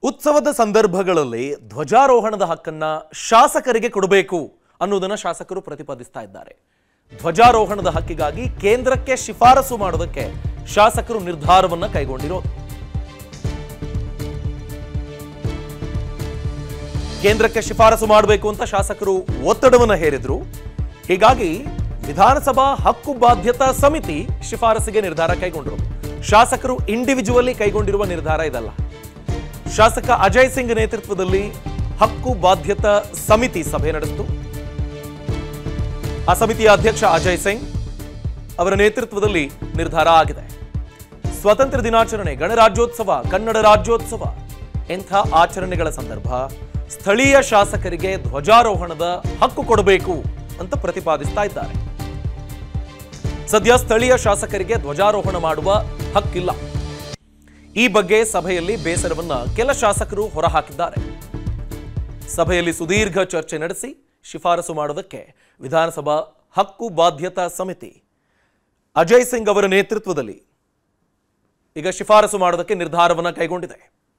ಉತ್ಸವದ ಸಂದರ್ಭಗಳಲ್ಲಿ ಧ್ವಜಾರೋಹಣದ ಹಕ್ಕನ್ನ ಶಾಸಕರಿಗೆ ಕೊಡಬೇಕು ಅನ್ನೋದನ್ನ ಶಾಸಕರು ಪ್ರತಿಪಾದಿಸ್ತಾ ಇದ್ದಾರೆ ಧ್ವಜಾರೋಹಣದ ಹಕ್ಕಿಗಾಗಿ ಕೇಂದ್ರಕ್ಕೆ ಶಿಫಾರಸು ಮಾಡೋದಕ್ಕೆ ಶಾಸಕರು ನಿರ್ಧಾರವನ್ನ ಕೈಗೊಂಡಿರೋದು ಕೇಂದ್ರಕ್ಕೆ ಶಿಫಾರಸು ಮಾಡಬೇಕು ಅಂತ ಶಾಸಕರು ಒತ್ತಡವನ್ನು ಹೇರಿದ್ರು ಹೀಗಾಗಿ ವಿಧಾನಸಭಾ ಹಕ್ಕು ಬಾಧ್ಯತಾ ಸಮಿತಿ ಶಿಫಾರಸಿಗೆ ನಿರ್ಧಾರ ಕೈಗೊಂಡರು ಶಾಸಕರು ಇಂಡಿವಿಜುವಲಿ ಕೈಗೊಂಡಿರುವ ನಿರ್ಧಾರ ಇದಲ್ಲ ಶಾಸಕ ಅಜಯ್ ಸಿಂಗ್ ನೇತೃತ್ವದಲ್ಲಿ ಹಕ್ಕು ಬಾಧ್ಯತಾ ಸಮಿತಿ ಸಭೆ ನಡೆಸಿತು ಆ ಸಮಿತಿಯ ಅಧ್ಯಕ್ಷ ಅಜಯ್ ಸಿಂಗ್ ಅವರ ನೇತೃತ್ವದಲ್ಲಿ ನಿರ್ಧಾರ ಆಗಿದೆ ಸ್ವಾತಂತ್ರ್ಯ ದಿನಾಚರಣೆ ಗಣರಾಜ್ಯೋತ್ಸವ ಕನ್ನಡ ರಾಜ್ಯೋತ್ಸವ ಇಂಥ ಆಚರಣೆಗಳ ಸಂದರ್ಭ ಸ್ಥಳೀಯ ಶಾಸಕರಿಗೆ ಧ್ವಜಾರೋಹಣದ ಹಕ್ಕು ಕೊಡಬೇಕು ಅಂತ ಪ್ರತಿಪಾದಿಸ್ತಾ ಇದ್ದಾರೆ ಸದ್ಯ ಸ್ಥಳೀಯ ಶಾಸಕರಿಗೆ ಧ್ವಜಾರೋಹಣ ಮಾಡುವ ಹಕ್ಕಿಲ್ಲ ಈ ಬಗ್ಗೆ ಸಭೆಯಲ್ಲಿ ಬೇಸರವನ್ನ ಕೆಲ ಶಾಸಕರು ಹೊರಹಾಕಿದ್ದಾರೆ ಸಭೆಯಲ್ಲಿ ಸುದೀರ್ಘ ಚರ್ಚೆ ನಡೆಸಿ ಶಿಫಾರಸು ಮಾಡೋದಕ್ಕೆ ವಿಧಾನಸಭಾ ಹಕ್ಕು ಬಾಧ್ಯತಾ ಸಮಿತಿ ಅಜಯ್ ಸಿಂಗ್ ಅವರ ನೇತೃತ್ವದಲ್ಲಿ ಈಗ ಶಿಫಾರಸು ಮಾಡೋದಕ್ಕೆ ನಿರ್ಧಾರವನ್ನ ಕೈಗೊಂಡಿದೆ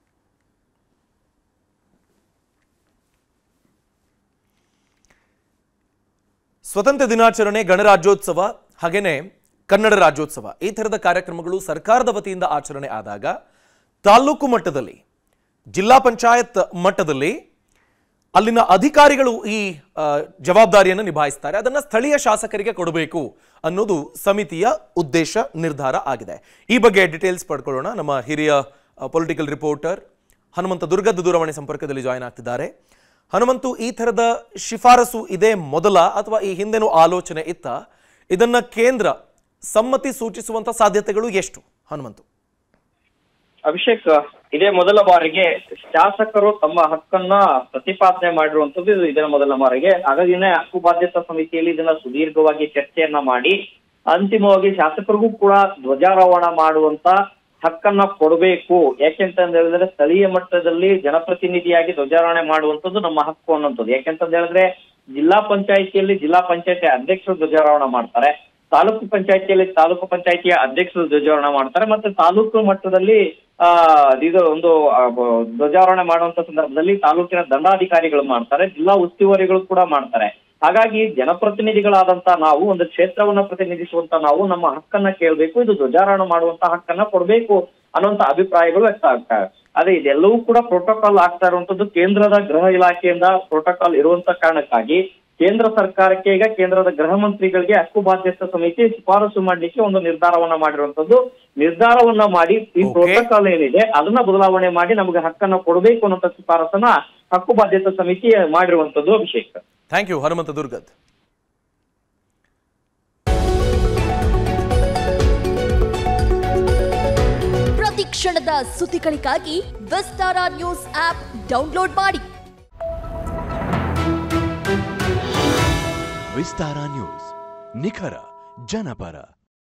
ಸ್ವತಂತ್ರ ದಿನಾಚರಣೆ ಗಣರಾಜ್ಯೋತ್ಸವ ಹಾಗೇನೆ ಕನ್ನಡ ರಾಜ್ಯೋತ್ಸವ ಈ ಥರದ ಕಾರ್ಯಕ್ರಮಗಳು ಸರ್ಕಾರದ ವತಿಯಿಂದ ಆಚರಣೆ ಆದಾಗ ತಾಲ್ಲೂಕು ಮಟ್ಟದಲ್ಲಿ ಜಿಲ್ಲಾ ಪಂಚಾಯತ್ ಮಟ್ಟದಲ್ಲಿ ಅಲ್ಲಿನ ಅಧಿಕಾರಿಗಳು ಈ ಆ, ಜವಾಬ್ದಾರಿಯನ್ನು ನಿಭಾಯಿಸ್ತಾರೆ ಅದನ್ನ ಸ್ಥಳೀಯ ಶಾಸಕರಿಗೆ ಕೊಡಬೇಕು ಅನ್ನೋದು ಸಮಿತಿಯ ಉದ್ದೇಶ ನಿರ್ಧಾರ ಆಗಿದೆ ಈ ಬಗ್ಗೆ ಡೀಟೇಲ್ಸ್ ಪಡ್ಕೊಳ್ಳೋಣ ನಮ್ಮ ಹಿರಿಯ ಪೊಲಿಟಿಕಲ್ ರಿಪೋರ್ಟರ್ ಹನುಮಂತ ದುರ್ಗದ ದೂರವಾಣಿ ಸಂಪರ್ಕದಲ್ಲಿ ಜಾಯ್ನ್ ಆಗ್ತಿದ್ದಾರೆ ಹನುಮಂತು ಈ ಥರದ ಶಿಫಾರಸು ಇದೇ ಮೊದಲ ಅಥವಾ ಈ ಹಿಂದೆನೂ ಆಲೋಚನೆ ಇತ್ತ ಇದನ್ನ ಕೇಂದ್ರ ಸಮ್ಮತಿ ಸೂಚಿಸುವಂತ ಸಾಧ್ಯತೆಗಳು ಎಷ್ಟು ಹನುಮಂತು ಅಭಿಷೇಕ್ ಇದೇ ಮೊದಲ ಬಾರಿಗೆ ಶಾಸಕರು ತಮ್ಮ ಹಕ್ಕನ್ನ ಪ್ರತಿಪಾದನೆ ಮಾಡಿರುವಂತದ್ದು ಇದು ಇದೇ ಮೊದಲ ಬಾರಿಗೆ ಹಾಗಾಗಿ ಹಕ್ಕು ಬಾಧ್ಯತಾ ಸಮಿತಿಯಲ್ಲಿ ಇದನ್ನ ಸುದೀರ್ಘವಾಗಿ ಚರ್ಚೆಯನ್ನ ಮಾಡಿ ಅಂತಿಮವಾಗಿ ಶಾಸಕರಿಗೂ ಕೂಡ ಧ್ವಜಾರೋಹಣ ಮಾಡುವಂತ ಹಕ್ಕನ್ನ ಕೊಡಬೇಕು ಯಾಕೆಂತ ಹೇಳಿದ್ರೆ ಸ್ಥಳೀಯ ಮಟ್ಟದಲ್ಲಿ ಜನಪ್ರತಿನಿಧಿಯಾಗಿ ಧ್ವಜಾರೋಹಣೆ ಮಾಡುವಂತದ್ದು ನಮ್ಮ ಹಕ್ಕು ಅನ್ನುವಂಥದ್ದು ಯಾಕೆಂತ ಹೇಳಿದ್ರೆ ಜಿಲ್ಲಾ ಪಂಚಾಯಿತಿಯಲ್ಲಿ ಜಿಲ್ಲಾ ಪಂಚಾಯತಿ ಅಧ್ಯಕ್ಷರು ಧ್ವಜಾರೋಹಣ ಮಾಡ್ತಾರೆ ತಾಲೂಕು ಪಂಚಾಯತಿಯಲ್ಲಿ ತಾಲೂಕು ಪಂಚಾಯತಿಯ ಅಧ್ಯಕ್ಷರು ಧ್ವಜಾರೋಹಣ ಮಾಡ್ತಾರೆ ಮತ್ತೆ ತಾಲೂಕು ಮಟ್ಟದಲ್ಲಿ ಆ ಇದು ಒಂದು ಆ, ಬ- ಧ್ವಜಾರೋಹಣ ಮಾಡುವಂತ ಸಂದರ್ಭದಲ್ಲಿ ತಾಲೂಕಿನ ದಂಡಾಧಿಕಾರಿಗಳು ಮಾಡ್ತಾರೆ ಜಿಲ್ಲಾ ಉಸ್ತುವಾರಿಗಳು ಕೂಡ ಮಾಡ್ತಾರೆ ಹಾಗಾಗಿ ಜನಪ್ರತಿನಿಧಿಗಳಾದಂತ ನಾವು ಒಂದು ಕ್ಷೇತ್ರವನ್ನ ಪ್ರತಿನಿಧಿಸುವಂತ ನಾವು ನಮ್ಮ ಹಕ್ಕನ್ನ ಕೇಳಬೇಕು ಇದು ಧ್ವಜಾರೋಹಣ ಮಾಡುವಂತ ಹಕ್ಕನ್ನ ಕೊಡಬೇಕು ಅನ್ನುವಂತ ಅಭಿಪ್ರಾಯಗಳು ವ್ಯಕ್ತ ಆಗ್ತವೆ ಅದೇ ಇದೆಲ್ಲವೂ ಕೂಡ ಪ್ರೋಟೋಕಾಲ್ ಆಗ್ತಾ ಇರುವಂತದ್ದು ಕೇಂದ್ರದ ಗೃಹ ಇಲಾಖೆಯಿಂದ ಪ್ರೋಟೋಕಾಲ್ ಇರುವಂತ ಕಾರಣಕ್ಕಾಗಿ ಕೇಂದ್ರ ಸರ್ಕಾರಕ್ಕೆ ಈಗ ಕೇಂದ್ರದ ಗೃಹ ಮಂತ್ರಿಗಳಿಗೆ ಹಕ್ಕು ಬಾಧ್ಯತಾ ಸಮಿತಿ ಶಿಫಾರಸು ಮಾಡ್ಲಿಕ್ಕೆ ಒಂದು ನಿರ್ಧಾರವನ್ನ ಮಾಡಿರುವಂತದ್ದು ನಿರ್ಧಾರವನ್ನ ಮಾಡಿ ಈ Okay. ಪ್ರೋಟೋಕಾಲ್ ಏನಿದೆ ಅದನ್ನ ಬದಲಾವಣೆ ಮಾಡಿ ನಮಗೆ ಹಕ್ಕನ್ನ ಕೊಡಬೇಕು ಅನ್ನೋಂಥ ಶಿಫಾರಸನ್ನ ಹಕ್ಕು ಬಾಧ್ಯತಾ ಸಮಿತಿ ಮಾಡಿರುವಂತದ್ದು ಅಭಿಷೇಕ್ ಥ್ಯಾಂಕ್ ಯು ಹನುಮಂತ ದುರ್ಗದ್ ಪ್ರತಿ ಕ್ಷಣದ ಸುದ್ದಿಗಳಿಗಾಗಿ ವಿಸ್ತಾರ ನ್ಯೂಸ್ ಆಪ್ ಡೌನ್ಲೋಡ್ ಮಾಡಿ ವಿಸ್ತಾರ ನ್ಯೂಸ್ ನಿಖರ ಜನಪರ